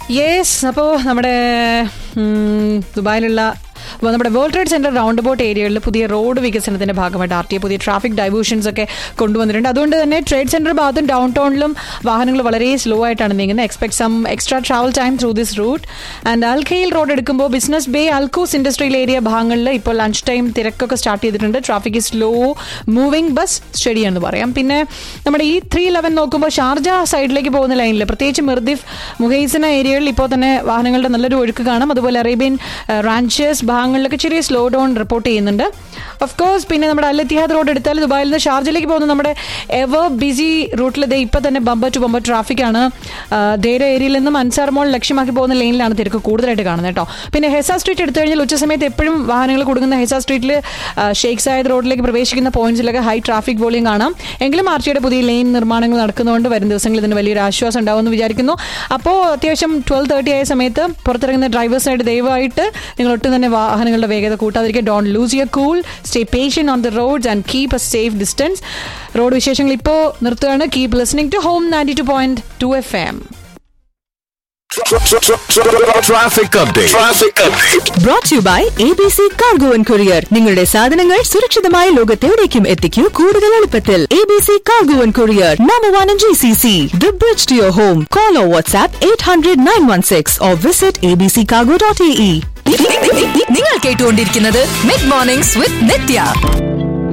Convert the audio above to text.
Yes അപ്പോൾ നമ്മുടെ ഉം, ദുബായിലുള്ള അപ്പോൾ നമ്മുടെ world trade centre round about ഏരിയകളിൽ പുതിയ റോഡ് വികസനത്തിന്റെ ഭാഗമായിട്ട് ആർ ടി പുതിയ ട്രാഫിക് ഡൈവേഷൻസ് ഒക്കെ കൊണ്ടുവന്നിട്ടുണ്ട് അതുകൊണ്ട് തന്നെ ട്രേഡ് സെന്റർ ഭാഗത്തും ഡൗൺ ടൗണിലും വാഹനങ്ങൾ വളരെ സ്ലോ ആയിട്ടാണ് നീങ്ങുന്നത് expect some extra travel time through this route and Al Khail road എടുക്കുമ്പോൾ business bay Al Quoz industrial area ഭാഗങ്ങളിൽ ഇപ്പോൾ ലഞ്ച് ടൈം തിരക്കൊക്കെ സ്റ്റാർട്ട് ചെയ്തിട്ടുണ്ട് ട്രാഫിക് സ്ലോ മൂവിംഗ് ബസ് സ്റ്റഡിയാണെന്ന് പറയാം പിന്നെ നമ്മുടെ ഈ ത്രീ ഇലവൻ നോക്കുമ്പോൾ ഷാർജ സൈഡിലേക്ക് പോകുന്ന ലൈനിൽ പ്രത്യേകിച്ച് മിർദിഫ് മുഹൈസന ഏരിയകളിൽ ഇപ്പോൾ തന്നെ വാഹനങ്ങളുടെ നല്ലൊരു ഒഴുക്ക് കാണാം അതുപോലെ അറേബ്യൻ റാഞ്ചേഴ്സ് ഭാഗങ്ങളിലൊക്കെ ചെറിയ സ്ലോ ഡൗൺ റിപ്പോർട്ട് ചെയ്യുന്നുണ്ട് ഓഫ് കോഴ്സ് പിന്നെ നമ്മുടെ അൽ ഇത്തിഹാദ് റോഡ് എടുത്താൽ ദുബായിൽ നിന്ന് ഷാർജയിലേക്ക് പോകുന്ന നമ്മുടെ എവർ ബിസി റൂട്ടിൽ ദേ ഇപ്പം തന്നെ ബമ്പർ ടു ബമ്പർ ട്രാഫിക് ആണ് ആ, ധേര ഏരിയയിൽ നിന്നും അൻസാർ മോൾ ലക്ഷ്യമാക്കി പോകുന്ന ലൈനിലാണ് തിരക്ക് കൂടുതലായിട്ട് കാണുന്നത് കേട്ടോ പിന്നെ ഹെസ സ്ട്രീറ്റ് എടുത്തു കഴിഞ്ഞാൽ ഉച്ച സമയത്ത് എപ്പോഴും വാഹനങ്ങൾ കൊടുക്കുന്ന ഹെസ സ്ട്രീറ്റിൽ ഷെയ്ഖ് സായദ് റോഡിലേക്ക് പ്രവേശിക്കുന്ന പോയിന്റ്സിലൊക്കെ ഹൈ ട്രാഫിക് വോളിയം കാണാം എങ്കിലും ആർച്ചിയുടെ പുതിയ ലൈൻ നിർമ്മാണങ്ങൾ നടക്കുന്നതുകൊണ്ട് വരും ദിവസങ്ങളിൽ ഇതിന് വലിയൊരു ആശ്വാസം ഉണ്ടാവുമെന്ന് വിചാരിക്കുന്നു അപ്പോൾ അത്യാവശ്യം ട്വൽവ് തേർട്ടി ആയ സമയത്ത് പുറത്തിറങ്ങുന്ന ഡ്രൈവേഴ്സായിട്ട് ദയവായിട്ട് നിങ്ങൾ ഒട്ടും തന്നെ വാഹനങ്ങളുടെ വേഗത കൂട്ടാതിരിക്കുക don't lose your cool stay patient on the roads and keep a safe distance road വിശേഷങ്ങൾ ഇപ്പോൾ നിർത്തുകയാണ് keep listening to home ninety two point two F M Traffic update. Traffic update. Brought to you by ABC Cargo and Courier. നിങ്ങളുടെ സാധനങ്ങൾ സുരക്ഷിതമായ ലോകത്തെവിടേക്കും എത്തിക്കൂ കൂടുതൽ എളുപ്പത്തിൽ ABC Cargo and Courier, number one in GCC. The bridge to your home. Call or WhatsApp 800-916 or visit abccargo.ae. നിങ്ങൾ കേട്ടുകൊണ്ടിരിക്കുന്നത് mid mornings വിത്ത് നിത്യ